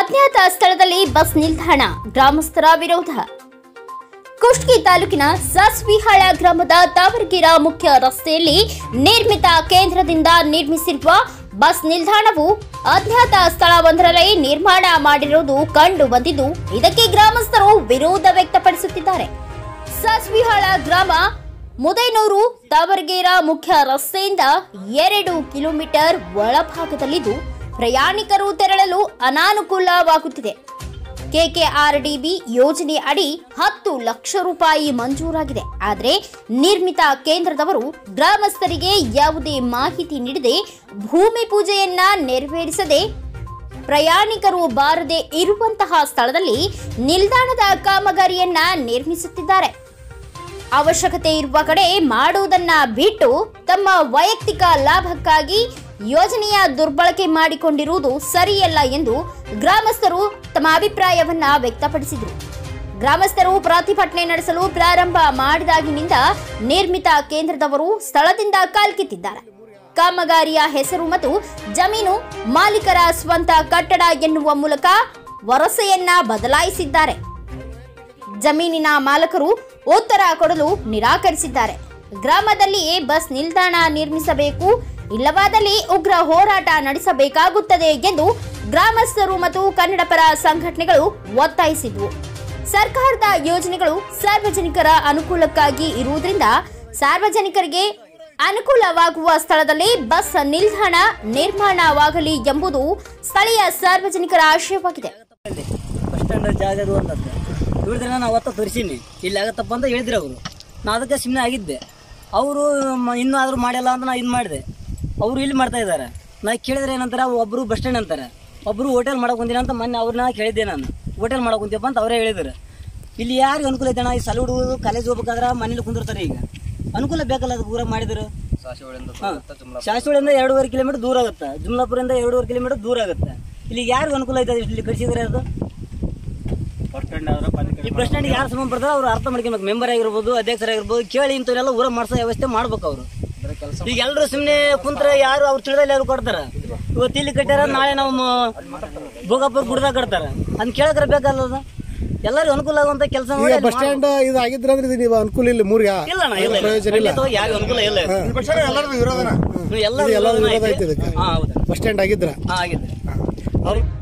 ಅಜ್ಞಾತ ಸ್ಥಳದಲ್ಲಿ ಬಸ್ ನಿಲ್ದಾಣ ಗ್ರಾಮಸ್ಥರ ವಿರೋಧ ಕುಷ್ಟಗಿ ತಾಲೂಕಿನ ಸಾಸ್ವಿಹಾಳ ಗ್ರಾಮದ ತಾವರಗಿರ ಮುಖ್ಯ ರಸ್ತೆಯಲ್ಲಿ ನಿರ್ಮಿತ ಕೇಂದ್ರದಿಂದ ನಿರ್ಮಿಸಿರುವ ಬಸ್ ನಿಲ್ದಾಣವು ಅಜ್ಞಾತ ಸ್ಥಳವೊಂದರಲ್ಲಿ ನಿರ್ಮಾಣ ಮಾಡಿರುವುದು ಕಂಡು ಬಂದಿದ್ದು ಇದಕ್ಕೆ ಗ್ರಾಮಸ್ಥರು ವಿರೋಧ ವ್ಯಕ್ತಪಡಿಸುತ್ತಿದ್ದಾರೆ ಸಾಸ್ವಿಹಾಳ ಗ್ರಾಮ ಮುದೇನೂರು ತಾವರಗೇರ ಮುಖ್ಯ ರಸ್ತೆಯಿಂದ ಎರಡು ಕಿಲೋಮೀಟರ್ ಒಳಭಾಗದಲ್ಲಿದ್ದು ಪ್ರಯಾಣಿಕರು ತೆರಳಲು ಅನಾನುಕೂಲವಾಗುತ್ತಿದೆ ಕೆಕೆಆರ್ಡಿಬಿ ಯೋಜನೆ ಅಡಿ ಹತ್ತು ಲಕ್ಷ ರೂಪಾಯಿ ಮಂಜೂರಾಗಿದೆ ಆದರೆ ನಿರ್ಮಿತ ಕೇಂದ್ರದವರು ಗ್ರಾಮಸ್ಥರಿಗೆ ಯಾವುದೇ ಮಾಹಿತಿ ನೀಡದೆ ಭೂಮಿ ಪೂಜೆಯನ್ನ ನೆರವೇರಿಸದೆ ಪ್ರಯಾಣಿಕರು ಬಾರದೆ ಇರುವಂತಹ ಸ್ಥಳದಲ್ಲಿ ನಿಲ್ದಾಣದ ಕಾಮಗಾರಿಯನ್ನ ನಿರ್ಮಿಸುತ್ತಿದ್ದಾರೆ ಅವಶ್ಯಕತೆ ಇರುವ ಕಡೆ ಮಾಡುವುದನ್ನ ಬಿಟ್ಟು ತಮ್ಮ ವೈಯಕ್ತಿಕ ಲಾಭಕ್ಕಾಗಿ ಯೋಜನೆಯ ದುರ್ಬಳಕೆ ಮಾಡಿಕೊಂಡಿರುವುದು ಸರಿಯಲ್ಲ ಎಂದು ಗ್ರಾಮಸ್ಥರು ತಮ್ಮ ಅಭಿಪ್ರಾಯವನ್ನ ವ್ಯಕ್ತಪಡಿಸಿದರು ಗ್ರಾಮಸ್ಥರು ಪ್ರತಿಭಟನೆ ನಡೆಸಲು ಪ್ರಾರಂಭ ಮಾಡಿದಾಗಿನಿಂದ ನಿರ್ಮಿತ ಕೇಂದ್ರದವರು ಸ್ಥಳದಿಂದ ಕಾಲ್ಕಿತ್ತಿದ್ದಾರೆ ಕಾಮಗಾರಿಯ ಹೆಸರು ಮತ್ತು ಜಮೀನು ಮಾಲೀಕರ ಸ್ವಂತ ಕಟ್ಟಡ ಎನ್ನುವ ಮೂಲಕ ವರಸೆಯನ್ನ ಬದಲಾಯಿಸಿದ್ದಾರೆ ಜಮೀನಿನ ಮಾಲಕರು ಉತ್ತರ ಕೊಡಲು ನಿರಾಕರಿಸಿದ್ದಾರೆ ಗ್ರಾಮದಲ್ಲಿಯೇ ಬಸ್ ನಿಲ್ದಾಣ ನಿರ್ಮಿಸಬೇಕು ಇಲ್ಲವಾದಲ್ಲಿ ಉಗ್ರ ಹೋರಾಟ ನಡೆಸಬೇಕಾಗುತ್ತದೆ ಎಂದು ಗ್ರಾಮಸ್ಥರು ಮತ್ತು ಕನ್ನಡಪರ ಸಂಘಟನೆಗಳು ಒತ್ತಾಯಿಸಿದ್ವು ಸರ್ಕಾರದ ಯೋಜನೆಗಳು ಸಾರ್ವಜನಿಕರ ಅನುಕೂಲಕ್ಕಾಗಿ ಇರುವುದರಿಂದ ಸಾರ್ವಜನಿಕರಿಗೆ ಅನುಕೂಲವಾಗುವ ಸ್ಥಳದಲ್ಲಿ ಬಸ್ ನಿಲ್ದಾಣ ನಿರ್ಮಾಣವಾಗಲಿ ಎಂಬುದು ಸ್ಥಳೀಯ ಸಾರ್ವಜನಿಕರ ಆಶಯವಾಗಿದೆ ಅಲ್ಲಿ ಬಸ್ ಸ್ಟ್ಯಾಂಡ್ ಜಾಗದು ಅಂತಂದು ಹೇಳಿದ್ರೆ ನಾನು ಅವತ್ತ ತೋರಿಸೀನಿ ಇಲ್ಲಿ ಆಗತ್ತಪ್ಪ ಅಂತ ಹೇಳಿದ್ರು ಅವರು ನಾ ಅದಕ್ಕೆ ಸುಮ್ಮನೆ ಆಗಿದ್ದೆ ಅವರು ಇನ್ನೂ ಆದರೂ ಮಾಡಿಲ್ಲ ಅಂತ ನಾ ಇದು ಮಾಡಿದೆ ಅವರು ಇಲ್ಲಿ ಮಾಡ್ತಾ ಇದ್ದಾರೆ ನಾ ಕೇಳಿದ್ರೆ ಏನಂತಾರೆ ಒಬ್ಬರು ಬಸ್ ಸ್ಟ್ಯಾಂಡ್ ಅಂತಾರೆ ಒಬ್ಬರು ಹೋಟೆಲ್ ಮಾಡಕ್ಕೆ ಕುಂತೀನಿ ಅಂತ ಮೊನ್ನೆ ಅವ್ರನ್ನ ಕೇಳಿದ್ದೆ ನಾನು ಹೋಟೆಲ್ ಮಾಡಕ್ಕೆ ಕುಂತೀಯಪ್ಪ ಅಂತ ಅವರೇ ಹೇಳಿದ್ರು ಇಲ್ಲಿ ಯಾರಿಗೆ ಅನುಕೂಲ ಐತೆ ಅಣ್ಣ ಈ ಸಲ ಹುಡುಗರು ಕಾಲೇಜ್ ಹೋಗ್ಬೇಕಾದ್ರೆ ಮನೇಲಿ ಕುಂದಿರ್ತಾರೆ ಈಗ ಅನುಕೂಲ ಬೇಕಲ್ಲ ಅದು ಪೂರ ಮಾಡಿದ್ರು ಶಾಸ್ತ್ರಿಯಿಂದ ಎರಡೂವರೆ ಕಿಲೋಮೀಟರ್ ದೂರ ಆಗುತ್ತೆ ಜುಮ್ಲಾಪುರದಿಂದ ಎರಡೂವರೆ ಕಿಲೋಮೀಟರ್ ದೂರ ಆಗುತ್ತೆ ಇಲ್ಲಿ ಯಾರಿಗೆ ಅನುಕೂಲ ಐತೆ ಇಲ್ಲಿ ಕಳಿಸಿದ್ರೆ ಅದು ಈ ಬಸ್ ಸ್ಟ್ಯಾಂಡ್ ಯಾರು ಸಂಬಂಧ ಪಡ್ತಾರೆ ಅವ್ರು ಅರ್ಥ ಮಾಡ್ಕೊಬೇಕು ಮೆಂಬರ್ ಆಗಿರ್ಬೋದು ಅಧ್ಯಕ್ಷರಾಗಿರ್ಬೋದು ಕೇಳಿ ಇಂಥವ್ರೆಲ್ಲ ಊರ ಮಾಡಿಸೋ ವ್ಯವಸ್ಥೆ ಮಾಡ್ಬೇಕು ಅವರು ಈಗ ಎಲ್ಲರೂ ಸುಮ್ಮನೆ ಕುಂತ್ರೆ ಯಾರು ಅವ್ರು ತಿಳಿದಲ್ಲಿ ಯಾರು ಕೊಡ್ತಾರ ಇವತ್ತು ಇಲ್ಲಿ ಕಟ್ಟಾರ ನಾಳೆ ನಾವು ಮ- ಭೋಗಾಪುರ ಗುಡ್ದಾಗ ಕಟ್ತಾರ ಅದ್ ಕೇಳಕ್ರೆ ಬೇಕಲ್ಲ ಅದು ಎಲ್ಲರಿಗೂ ಅನುಕೂಲ ಆಗುವಂತ ಕೆಲಸ ಈಗ ಮಾಡಿ ಅದ್ ಬಸ್ ಸ್ಟ್ಯಾಂಡ್ ಇದು ಆಗಿದ್ರೆ ಅಂದ್ರೆ ಇದು ನೀವು ಅನುಕೂಲ ಇಲ್ಲ ಮೂರ್ಗ ಇಲ್ಲ ಅಣ್ಣ, ಇಲ್ಲ, ಇಲ್ಲ. ಪ್ರಯೋಜನ ಇಲ್ಲ ಖಂಡಿತವಾಗಿ ಯಾರಿಗೂ ಅನುಕೂಲ ಇಲ್ಲ ಇದು. ಎಲ್ಲರದು ವಿರೋಧನ ಎಲ್ಲ ಇದು ಎಲ್ಲ ವಿರೋಧನ ವಿರೋಧ ಐತೆ. ಐತೆ ಇದಕ್ಕೆ ಹಾ ಹೌದು ಬಸ್ ಸ್ಟ್ಯಾಂಡ್ ಆಗಿದ್ರ ಹಾ ಆಗಿದೆ ಅವ್ರು